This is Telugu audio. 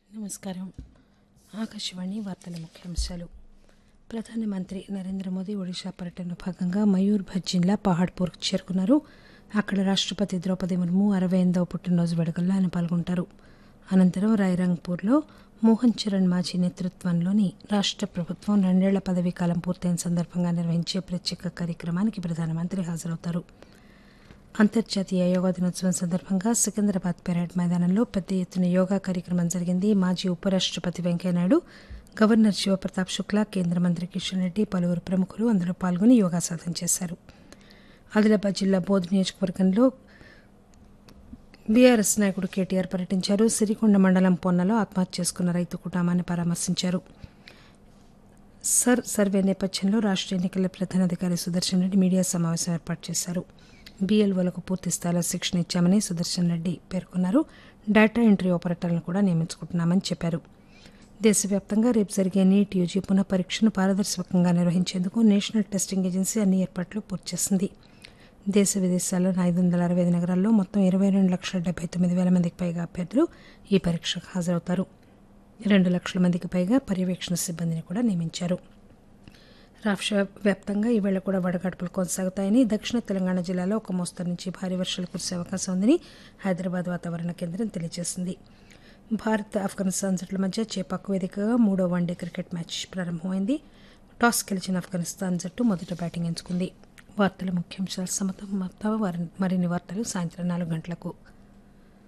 నమస్కారం ఆకాశవాణి వార్తల ముఖ్యాంశాలు ప్రధానమంత్రి నరేంద్ర మోదీ ఒడిషా పర్యటనలో భాగంగా మయూర్భంజ్ జిల్లా పహాడ్పూర్కు చేరుకున్నారు అక్కడ రాష్టపతి ద్రౌపది ముర్ము అరవై ఎనిమిదవ పుట్టినరోజు వేడుకల్లో ఆయన పాల్గొంటారు అనంతరం రాయరంగ్పూర్లో మోహన్ చరణ్ మాఝీ నేతృత్వంలోని రాష్ట ప్రభుత్వం రెండేళ్ల పదవీ కాలం పూర్తయిన సందర్భంగా నిర్వహించే ప్రత్యేక కార్యక్రమానికి ప్రధానమంత్రి హాజరవుతారు అంతర్జాతీయ యోగా దినోత్సవం సందర్భంగా సికింద్రాబాద్ పెరేడ్ మైదానంలో పెద్ద ఎత్తున యోగా కార్యక్రమం జరిగింది మాజీ ఉపరాష్టపతి వెంకయ్యనాయుడు గవర్నర్ శివప్రతాప్ శుక్లా కేంద్ర మంత్రి కిషన్ రెడ్డి పలువురు ప్రముఖులు అందులో పాల్గొని యోగాసాధన చేశారు ఆదిలాబాద్ జిల్లా బోధ్ నియోజకవర్గంలో బీఆర్ఎస్ నాయకుడు కేటీఆర్ పర్యటించారు సిరికొండ మండలం పొన్నలో ఆత్మహత్య చేసుకున్న రైతు కుటుంబాన్ని పరామర్శించారు సర్ సర్వే నేపథ్యంలో రాష్ట్ర ఎన్నికల ప్రధానాధికారి సుదర్శన్ రెడ్డి మీడియా సమావేశం ఏర్పాటు చేశారు బీఎల్ఓలకు పూర్తి స్థాయిలో శిక్షణ ఇచ్చామని సుదర్శన్ రెడ్డి పేర్కొన్నారు డేటా ఎంట్రీ ఆపరేటర్లను కూడా నియమించుకుంటున్నామని చెప్పారు దేశవ్యాప్తంగా రేపు జరిగే నీట్ యూజీ పునః పరీక్షను పారదర్శకంగా నిర్వహించేందుకు నేషనల్ టెస్టింగ్ ఏజెన్సీ అన్ని ఏర్పాట్లు పూర్తి చేసింది దేశ విదేశాల్లోని ఐదు వందల అరవై ఐదు నగరాల్లో మొత్తం ఇరవై రెండు లక్షల డెబ్బై తొమ్మిది వేల మందికి పైగా అభ్యర్థులు ఈ పరీక్షకు హాజరవుతారు రెండు లక్షల మందికి పైగా పర్యవేక్షణ సిబ్బందిని కూడా నియమించారు రాష్ట్ర వ్యాప్తంగా ఈవేళ కూడా వడగాడ్పులు కొనసాగుతాయని దక్షిణ తెలంగాణ జిల్లాలో ఒక మోస్తరు నుంచి భారీ వర్షాలు కురిసే అవకాశం ఉందని హైదరాబాద్ వాతావరణ కేంద్రం తెలియజేసింది భారత్ ఆఫ్ఘనిస్తాన్ జట్ల మధ్య చేపాకు వేదికగా మూడో వన్డే క్రికెట్ మ్యాచ్ ప్రారంభమైంది టాస్ గెలిచిన ఆఫ్ఘనిస్తాన్ జట్టు మొదట బ్యాటింగ్ ఎంచుకుంది వార్తల ముఖ్యాంశాలు సమతం మరిన్ని వార్తలు సాయంత్రం నాలుగు గంటలకు